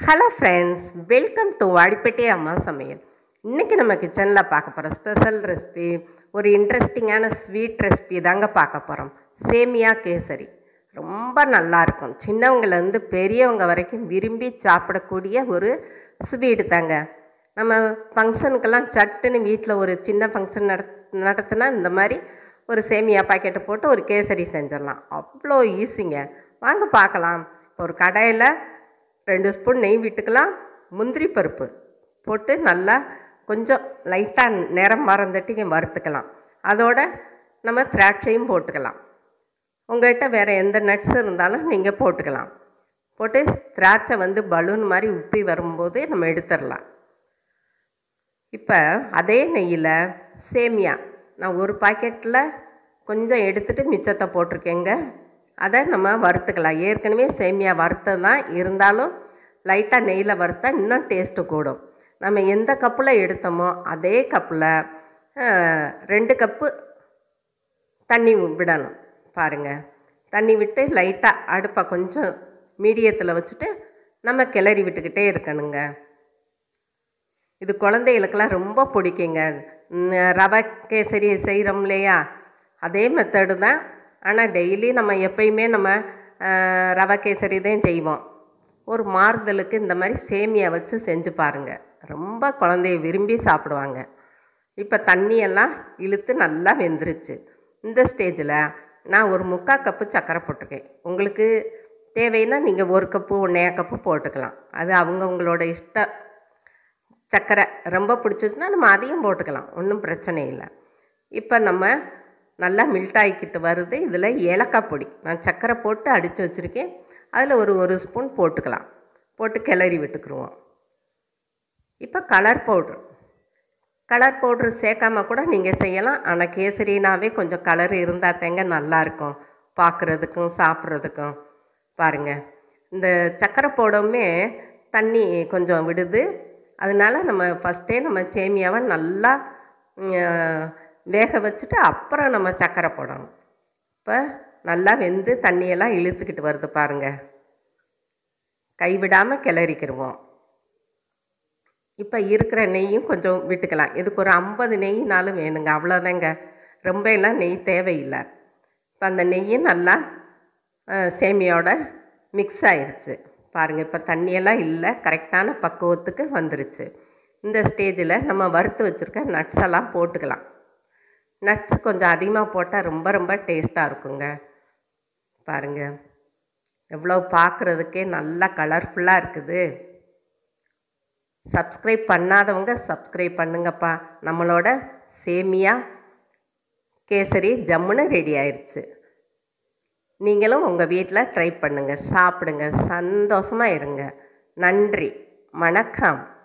hello friends welcome to Vadipatti அம்மா சமையல் இன்றைக்கி நம்ம கிச்சனில் பார்க்க போகிறோம் ஸ்பெஷல் ரெசிபி ஒரு இன்ட்ரெஸ்டிங்கான ஸ்வீட் ரெசிபி தாங்க பார்க்க போகிறோம் சேமியா கேசரி ரொம்ப நல்லாயிருக்கும் சின்னவங்கலேருந்து பெரியவங்க வரைக்கும் விரும்பி சாப்பிடக்கூடிய ஒரு ஸ்வீட் தாங்க நம்ம ஃபங்க்ஷனுக்கெல்லாம் சட்டுன்னு வீட்டில் ஒரு சின்ன ஃபங்க்ஷன் நட நடத்துனா இந்த மாதிரி ஒரு சேமியா பாக்கெட்டை போட்டு ஒரு கேசரி செஞ்சிடலாம் அவ்வளோ ஈஸிங்க வாங்க பார்க்கலாம் இப்போ ஒரு கடாயில் ரெண்டு ஸ்பூன் நெய் விட்டுக்கலாம் முந்திரி பருப்பு போட்டு நல்லா கொஞ்சம் லைட்டாக நிறம் மறந்துட்டு வறுத்துக்கலாம் அதோட நம்ம திராட்சையும் போட்டுக்கலாம் உங்கள்கிட்ட வேறு எந்த நட்ஸ் இருந்தாலும் நீங்கள் போட்டுக்கலாம் போட்டு திராட்சை வந்து பலூன் மாதிரி உப்பி வரும்போது நம்ம எடுத்துடலாம் இப்போ அதே நெய்யில் சேமியா நான் ஒரு பாக்கெட்டில் கொஞ்சம் எடுத்துகிட்டு மிச்சத்தை போட்டிருக்கேங்க அதை நம்ம வறுத்துக்கலாம் ஏற்கனவே சேமியா வறுத்தது தான் இருந்தாலும் லைட்டாக நெய்யில் வறுத்தா இன்னும் டேஸ்ட்டு கூடும் நம்ம எந்த கப்பில் எடுத்தோமோ அதே கப்பில் ரெண்டு கப்பு தண்ணி விடணும் பாருங்கள் தண்ணி விட்டு லைட்டாக அடுப்பை கொஞ்சம் மீடியத்தில் வச்சுட்டு நம்ம கிளறி விட்டுக்கிட்டே இருக்கணுங்க இது குழந்தைகளுக்கெல்லாம் ரொம்ப பிடிக்குங்க ரவை கேசரி செய்கிறோம் இல்லையா அதே மெத்தடு தான் ஆனால் டெய்லி நம்ம எப்பயுமே நம்ம ரவை கேசரி தான் செய்வோம் ஒரு மாறுதலுக்கு இந்த மாதிரி சேமியா வச்சு செஞ்சு பாருங்கள் ரொம்ப குழந்தைய விரும்பி சாப்பிடுவாங்க இப்போ தண்ணியெல்லாம் இழுத்து நல்லா வெந்துருச்சு இந்த ஸ்டேஜில் நான் ஒரு முக்கால் கப்பு சர்க்கரை போட்டிருக்கேன் உங்களுக்கு தேவைன்னா நீங்கள் ஒரு கப்பு ஒன்றே கப்பு போட்டுக்கலாம் அது அவங்கவுங்களோட இஷ்ட சர்க்கரை ரொம்ப பிடிச்சிச்சுன்னா நம்ம அதையும் போட்டுக்கலாம் ஒன்றும் பிரச்சனை இல்லை இப்போ நம்ம நல்லா மில்ட் ஆகிக்கிட்டு வருது இதில் ஏலக்காய் பொடி நான் சர்க்கரை போட்டு அடித்து வச்சுருக்கேன் அதில் ஒரு ஒரு ஸ்பூன் போட்டுக்கலாம் போட்டு கிளறி விட்டுக்குருவோம் இப்போ கலர் பவுட்ரு கலர் பவுட்ரு சேர்க்காம கூட நீங்கள் செய்யலாம் ஆனால் கேசரினாவே கொஞ்சம் கலர் இருந்தால் தேங்க நல்லாயிருக்கும் பார்க்குறதுக்கும் சாப்பிட்றதுக்கும் பாருங்கள் இந்த சர்க்கரை போடவுமே தண்ணி கொஞ்சம் விடுது அதனால் நம்ம ஃபஸ்ட்டே நம்ம சேமியாவை நல்லா வேக வச்சுட்டு அப்புறம் நம்ம சர்க்கரை போடணும் இப்போ நல்லா வெந்து தண்ணியெல்லாம் இழுத்துக்கிட்டு வருது பாருங்கள் கைவிடாமல் கிளறிக்கிடுவோம் இப்போ இருக்கிற நெய்யும் கொஞ்சம் விட்டுக்கலாம் இதுக்கு ஒரு ஐம்பது நெய்னாலும் வேணுங்க அவ்வளோதாங்க ரொம்ப எல்லாம் நெய் தேவையில்லை இப்போ அந்த நெய்யும் நல்லா சேமியோட மிக்ஸ் ஆயிடுச்சு பாருங்கள் இப்போ தண்ணியெல்லாம் இல்லை கரெக்டான பக்குவத்துக்கு வந்துருச்சு இந்த ஸ்டேஜில் நம்ம வறுத்து வச்சுருக்க நட்ஸ் எல்லாம் போட்டுக்கலாம் நட்ஸ் கொஞ்சம் அதிகமாக போட்டால் ரொம்ப ரொம்ப டேஸ்ட்டாக இருக்குங்க பாருங்கள் எவ்வளோ பார்க்குறதுக்கே நல்லா கலர்ஃபுல்லாக இருக்குது சப்ஸ்கிரைப் பண்ணாதவங்க சப்ஸ்கிரைப் பண்ணுங்கப்பா நம்மளோட சேமியா கேசரி ஜம்முன்னு ரெடி ஆயிடுச்சு நீங்களும் உங்கள் வீட்டில் ட்ரை பண்ணுங்கள் சாப்பிடுங்க சந்தோஷமாக இருங்க நன்றி வணக்கம்